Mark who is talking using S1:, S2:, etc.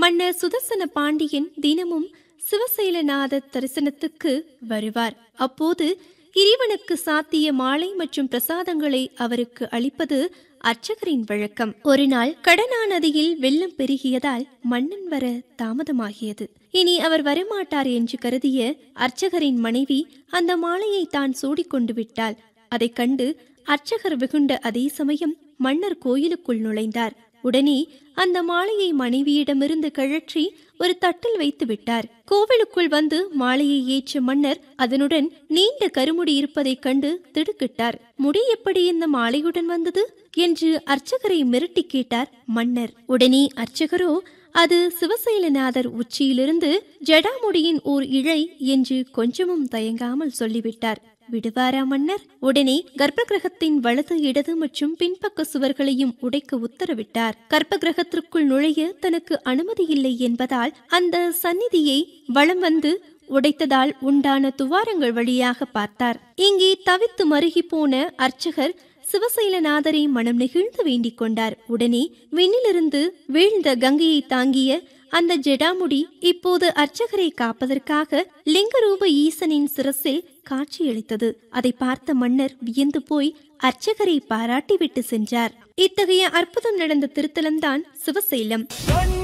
S1: மன்னர் சுதர்சன பாண்டியன் தினமும் சிவசைலநாத தரிசனத்துக்கு வருவார் அப்போது இறைவனுக்கு சாத்திய மாலை மற்றும் பிரசாதங்களை அவருக்கு அளிப்பது அர்ச்சகரின் வழக்கம் ஒரு நாள் கடனா நதியில் வெள்ளம் பெருகியதால் மன்னன் வர தாமதமாகியது இனி அவர் வரமாட்டார் என்று கருதிய அர்ச்சகரின் மனைவி அந்த மாலையை தான் சூடிக்கொண்டு விட்டாள் அதைக் கண்டு அர்ச்சகர் வெகுண்ட அதே சமயம் மன்னர் கோயிலுக்குள் நுழைந்தார் உடனே அந்த மாலையை மனைவியிடமிருந்து கழற்றி ஒரு தட்டில் வைத்து விட்டார் கோவிலுக்குள் வந்து மாலையை ஏற்ற மன்னர் அதனுடன் நீண்ட கருமுடி இருப்பதைக் கண்டு திடுக்கிட்டார் முடி எப்படி இந்த மாலையுடன் வந்தது என்று அர்ச்சகரை மிரட்டி கேட்டார் மன்னர் உடனே அர்ச்சகரோ அது சிவசைலநாதர் உச்சியிலிருந்து ஜடாமுடியின் ஓர் இழை என்று கொஞ்சமும் தயங்காமல் சொல்லிவிட்டார் விடுவாரா மன்னர் உடனே கர்ப்ப கிரகத்தின் வலது இடது மற்றும் பின்பக்க சுவர்களையும் உடைக்க உத்தரவிட்டார் கர்ப்ப கிரகத்திற்குள் நுழைய தனக்கு அனுமதி இல்லை என்பதால் அந்த சந்நிதியை வலம் வந்து உடைத்ததால் உண்டான துவாரங்கள் வழியாக பார்த்தார் இங்கே தவித்து மருகி போன அர்ச்சகர் சிவசைலநாதரை மனம் நெகிழ்ந்து வேண்டிக் கொண்டார் உடனே விண்ணிலிருந்து வீழ்ந்த கங்கையை தாங்கிய அந்த ஜெடாமுடி இப்போது அர்ச்சகரை காப்பதற்காக லிங்கரூப ஈசனின் சிரசில் காட்சியளித்தது அதை பார்த்த மன்னர் வியந்து போய் அர்ச்சகரை பாராட்டிவிட்டு சென்றார் இத்தகைய அற்புதம் நடந்த திருத்தலம்தான் சிவசைலம்